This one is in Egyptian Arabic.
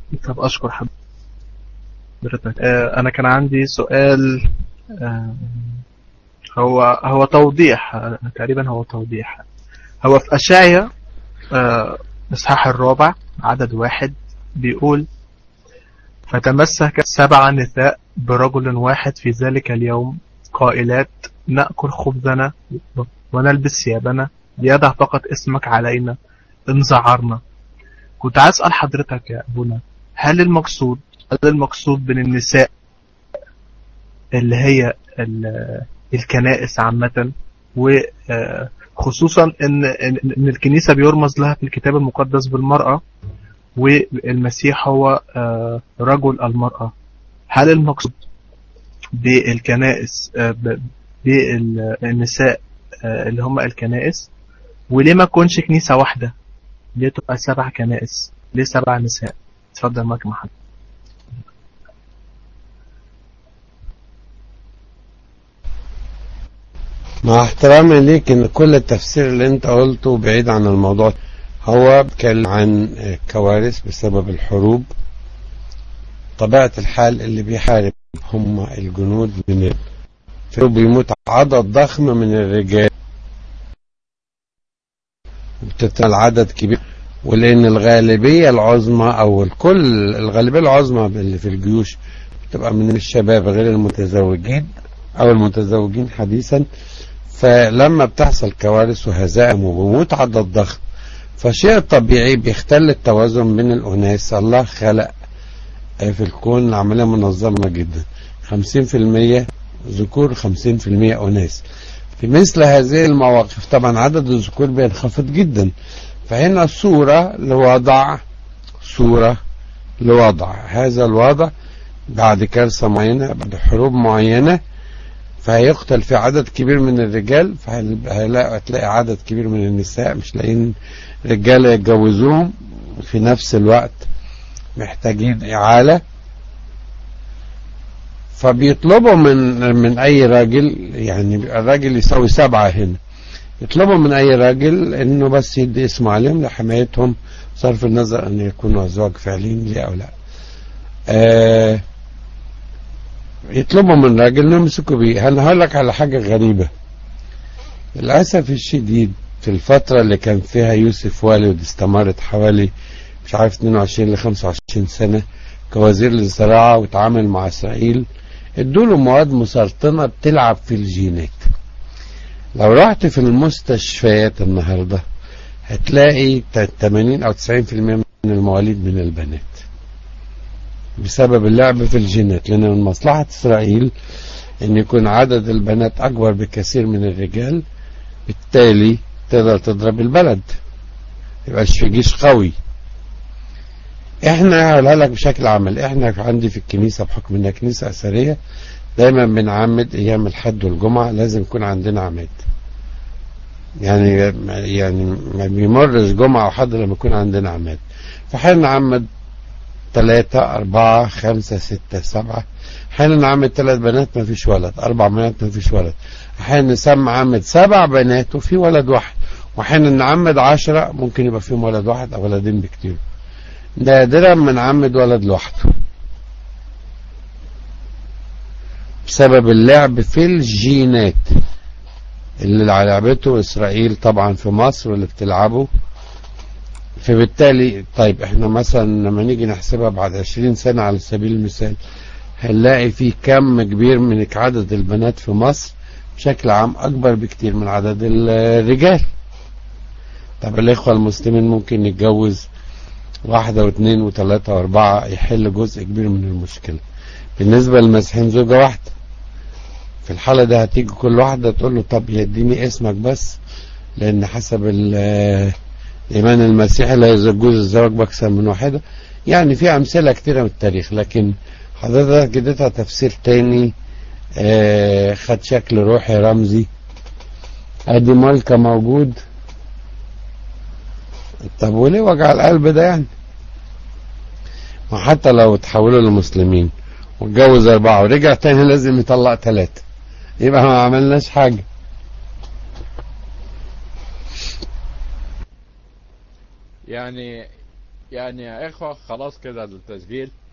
طب أشكر حضرتك آه، أنا كان عندي سؤال آه، هو هو توضيح آه، تقريبا هو توضيح هو في أشعيا آه، إصحاح الرابع عدد واحد بيقول فتمسك سبع نساء برجل واحد في ذلك اليوم قائلات نأكل خبزنا ونلبس ثيابنا ليدع فقط اسمك علينا إن زعرنا كنت عايز أسأل حضرتك يا أبونا هل المقصود هل المقصود بين النساء اللي هي ال- الكنائس عامة وخصوصا إن إن إن الكنيسة بيرمز لها في الكتاب المقدس بالمرأة والمسيح هو آه، رجل المرأة هل المقصود بالكنائس آه، ب- بالنساء آه، اللي هم الكنائس وليه ما تكونش كنيسة واحدة ليه تبقى سبع كنائس ليه سبع نساء اتفضل معاك يا محمد مع احترامي ليك ان كل التفسير اللي انت قلته بعيد عن الموضوع هو بيتكلم عن كوارث بسبب الحروب طبيعة الحال اللي بيحارب هم الجنود من ال- في بيموت عدد ضخم من الرجال وبتتنقل عدد كبير ولان الغالبية العظمى او الكل الغالبية العظمى اللي في الجيوش بتبقى من الشباب غير المتزوجين او المتزوجين حديثا فلما بتحصل كوارث وهزائم وبموت عدد ضخم فشيء طبيعي بيختل التوازن بين الأناس الله خلق آه، في الكون عملية منظمة جدا 50% ذكور 50% أناس في مثل هذه المواقف طبعا عدد الذكور بينخفض جدا فهنا صورة لوضع صورة لوضع هذا الوضع بعد كارثة معينة بعد حروب معينة فهيقتل في عدد كبير من الرجال فهتلاقي عدد كبير من النساء مش لاقيين رجالة يتجوزوهم في نفس الوقت محتاجين إعالة فبيطلبوا من من أي راجل يعني الراجل يساوي سبعة هنا يطلبوا من أي راجل إنه بس يدي اسمه عليهم لحمايتهم صرف النظر أن يكونوا أزواج فعليين ليه أو لا آه يطلبوا من راجل انه يمسكوا بيه انا هقول لك على حاجه غريبه للاسف الشديد في الفتره اللي كان فيها يوسف والد استمرت حوالي مش عارف 22 ل 25 سنه كوزير للزراعه وتعامل مع اسرائيل ادوا له مواد مسرطنه بتلعب في الجينات لو رحت في المستشفيات النهارده هتلاقي 80 او 90% من المواليد من البنات بسبب اللعب في الجينات لأن من مصلحة إسرائيل أن يكون عدد البنات أكبر بكثير من الرجال بالتالي تقدر تضرب البلد يبقاش في جيش قوي احنا هقولها لك بشكل عمل احنا عندي في الكنيسة بحكم انها كنيسة اثرية دايما بنعمد ايام الحد والجمعة لازم يكون عندنا عماد يعني يعني ما بيمرش جمعة او حد لما يكون عندنا عماد فحين نعمد ثلاثة أربعة خمسة ستة سبعة أحيانا نعمد ثلاث بنات ما فيش ولد أربع بنات ما فيش ولد أحيانا نسمى عمد سبع بنات وفي ولد واحد وأحيانا نعمد عشرة ممكن يبقى فيهم ولد واحد أو ولدين بكتير نادرا ما نعمد ولد لوحده بسبب اللعب في الجينات اللي لعبته إسرائيل طبعا في مصر واللي بتلعبه فبالتالي طيب احنا مثلا لما نيجي نحسبها بعد 20 سنة على سبيل المثال هنلاقي في كم كبير من عدد البنات في مصر بشكل عام أكبر بكتير من عدد الرجال طب الإخوة المسلمين ممكن يتجوز واحدة واثنين وثلاثة وأربعة يحل جزء كبير من المشكلة بالنسبة للمسيحيين زوجة واحدة في الحالة ده هتيجي كل واحدة تقول له طب يديني اسمك بس لأن حسب الإيمان المسيحي لا يجوز الزواج بأكثر من واحدة يعني في أمثلة كتيرة من التاريخ لكن حضرتك اديتها تفسير تاني آه خد شكل روحي رمزي ادي مالكة موجود طب وليه وجع القلب ده يعني وحتى لو تحولوا لمسلمين واتجوز أربعة ورجع تاني لازم يطلق ثلاثة يبقى ما عملناش حاجة يعني يعني يا إخوة خلاص كده التسجيل